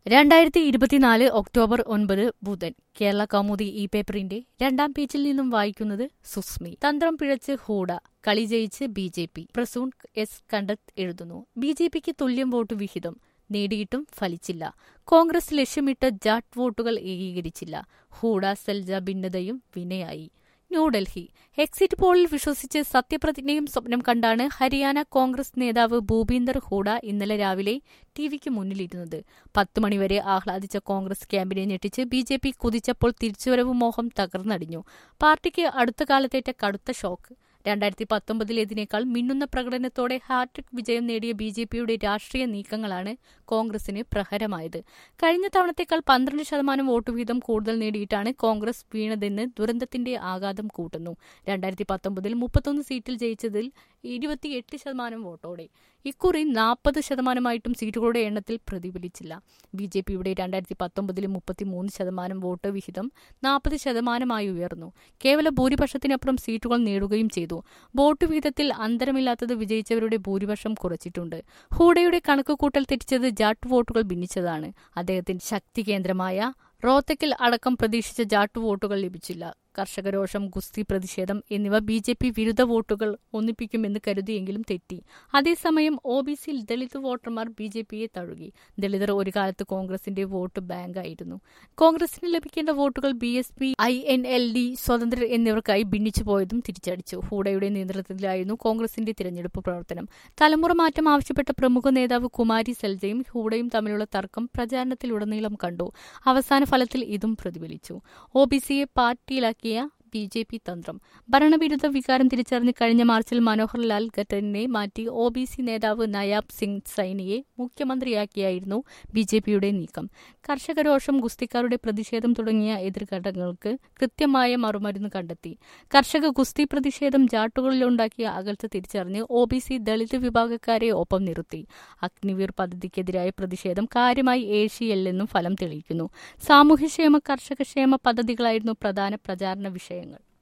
രണ്ടായിരത്തി ഇരുപത്തിനാല് ഒക്ടോബർ ഒൻപത് ബുധൻ കേരള കൗമുദി ഈ പേപ്പറിന്റെ രണ്ടാം പേജിൽ നിന്നും വായിക്കുന്നത് സുസ്മി തന്ത്രം പിഴച്ച് ഹൂഡ കളി ജയിച്ച് B J P Prasoon S Kandath എഴുതുന്നു ബി ജെ പിക്ക് തുല്യം വോട്ട് വിഹിതം നേടിയിട്ടും ഫലിച്ചില്ല കോൺഗ്രസ് ലക്ഷ്യമിട്ട് ജാട്ട് വോട്ടുകൾ ഏകീകരിച്ചില്ല ഹൂഡ സെൽജ ഭിന്നതയും വിനയായി ന്യൂഡൽഹി എക്സിറ്റ് പോളിൽ വിശ്വസിച്ച് സത്യപ്രതിജ്ഞയും സ്വപ്നം കണ്ടാണ് ഹരിയാന കോൺഗ്രസ് നേതാവ് ഭൂപീന്ദർ ഹൂഡ ഇന്നലെ രാവിലെ ടിവിക്ക് മുന്നിലിരുന്നത് പത്ത് മണിവരെ ആഹ്ലാദിച്ച കോൺഗ്രസ് ക്യാമ്പിനെ ഞെട്ടിച്ച് ബി ജെ പി കുതിച്ചപ്പോൾ തിരിച്ചുവരവ് മോഹം തകർന്നടിഞ്ഞു പാർട്ടിക്ക് അടുത്ത കാലത്തേറ്റ കടുത്ത ഷോക്ക് രണ്ടായിരത്തി പത്തൊമ്പതിലേതിനേക്കാൾ മിന്നുന്ന പ്രകടനത്തോടെ ഹാട്രിക് വിജയം നേടിയ ബി ജെ പിയുടെ രാഷ്ട്രീയ നീക്കങ്ങളാണ് കോൺഗ്രസിന് പ്രഹരമായത് കഴിഞ്ഞ തവണത്തേക്കാൾ പന്ത്രണ്ട് ശതമാനം വോട്ട് വീതം കൂടുതൽ നേടിയിട്ടാണ് കോൺഗ്രസ് വീണതെന്ന് ദുരന്തത്തിന്റെ ആഘാതം കൂട്ടുന്നു രണ്ടായിരത്തി പത്തൊമ്പതിൽ മുപ്പത്തൊന്ന് സീറ്റിൽ ജയിച്ചതിൽ ഇരുപത്തിയെട്ട് ശതമാനം വോട്ടോടെ ഇക്കുറി നാൽപ്പത് ശതമാനമായിട്ടും സീറ്റുകളുടെ എണ്ണത്തിൽ പ്രതിഫലിച്ചില്ല ബി ജെ പിയുടെ രണ്ടായിരത്തി പത്തൊമ്പതിലെ മുപ്പത്തിമൂന്ന് ശതമാനം വോട്ട് വിഹിതം നാൽപ്പത് ശതമാനമായി ഉയർന്നു കേവല ഭൂരിപക്ഷത്തിനപ്പുറം സീറ്റുകൾ നേടുകയും ചെയ്തു വോട്ട് വിഹിതത്തിൽ അന്തരമില്ലാത്തത് വിജയിച്ചവരുടെ ഭൂരിപക്ഷം കുറച്ചിട്ടുണ്ട് ഹൂഡയുടെ കണക്കുകൂട്ടൽ തെറ്റിച്ചത് ജാട്ട് വോട്ടുകൾ ഭിന്നിച്ചതാണ് അദ്ദേഹത്തിന്റെ ശക്തി കേന്ദ്രമായ റോത്തക്കിൽ അടക്കം പ്രതീക്ഷിച്ച ജാട്ട് വോട്ടുകൾ ലഭിച്ചില്ല കർഷകരോഷം ഗുസ്തി പ്രതിഷേധം എന്നിവ ബി ജെ പി വിരുദ്ധ വോട്ടുകൾ ഒന്നിപ്പിക്കുമെന്ന് കരുതിയെങ്കിലും തെറ്റി അതേസമയം ഒ ബി സി ദളിത് വോട്ടർമാർ ബി ജെ പിയെ തഴുകി ദളിതർ ഒരു കാലത്ത് കോൺഗ്രസിന്റെ വോട്ട് ബാങ്കായിരുന്നു കോൺഗ്രസിന് ലഭിക്കേണ്ട വോട്ടുകൾ B S P I N L D സ്വതന്ത്രർ എന്നിവർക്കായി ഭിന്നിച്ചു പോയതും തിരിച്ചടിച്ചു ഹൂഡയുടെ നേതൃത്വത്തിലായിരുന്നു കോൺഗ്രസിന്റെ തിരഞ്ഞെടുപ്പ് പ്രവർത്തനം തലമുറ മാറ്റം ആവശ്യപ്പെട്ട പ്രമുഖ നേതാവ് കുമാരി സെൽജയും ഹൂഡയും തമ്മിലുള്ള തർക്കം പ്രചാരണത്തിലുടനീളം കണ്ടു അവസാന ഫലത്തിൽ ഇതും പ്രതിഫലിച്ചു ഒ ബി സിയെ പാർട്ടിയിലാക്കിയ ബി ജെ പി തന്ത്രം ഭരണവിരുദ്ധ വികാരം തിരിച്ചറിഞ്ഞ് കഴിഞ്ഞ മാർച്ചിൽ മനോഹർ ലാൽ ഖട്ടറിനെ മാറ്റി ഒ ബി സി നേതാവ് നയാബ് സിംഗ് സൈനിയെ മുഖ്യമന്ത്രിയാക്കിയായിരുന്നു ബി ജെ പിയുടെ നീക്കം കർഷകരോഷം ഗുസ്തിക്കാരുടെ പ്രതിഷേധം തുടങ്ങിയ എതിർഘടകങ്ങൾക്ക് കൃത്യമായ മറുമരുന്ന് കണ്ടെത്തി കർഷക ഗുസ്തി പ്രതിഷേധം ജാട്ടുകളിലുണ്ടാക്കിയ അകൽച്ച തിരിച്ചറിഞ്ഞ് ഒ ബി സി ദളിത് വിഭാഗക്കാരെ ഒപ്പം നിർത്തി അഗ്നിവീർ പദ്ധതിക്കെതിരായ പ്രതിഷേധം കാര്യമായി ഏഷ്യയല്ലെന്നും ഫലം തെളിയിക്കുന്നു സാമൂഹ്യക്ഷേമ കർഷകക്ഷേമ പദ്ധതികളായിരുന്നു പ്രധാന പ്രചാരണ വിഷയങ്ങൾ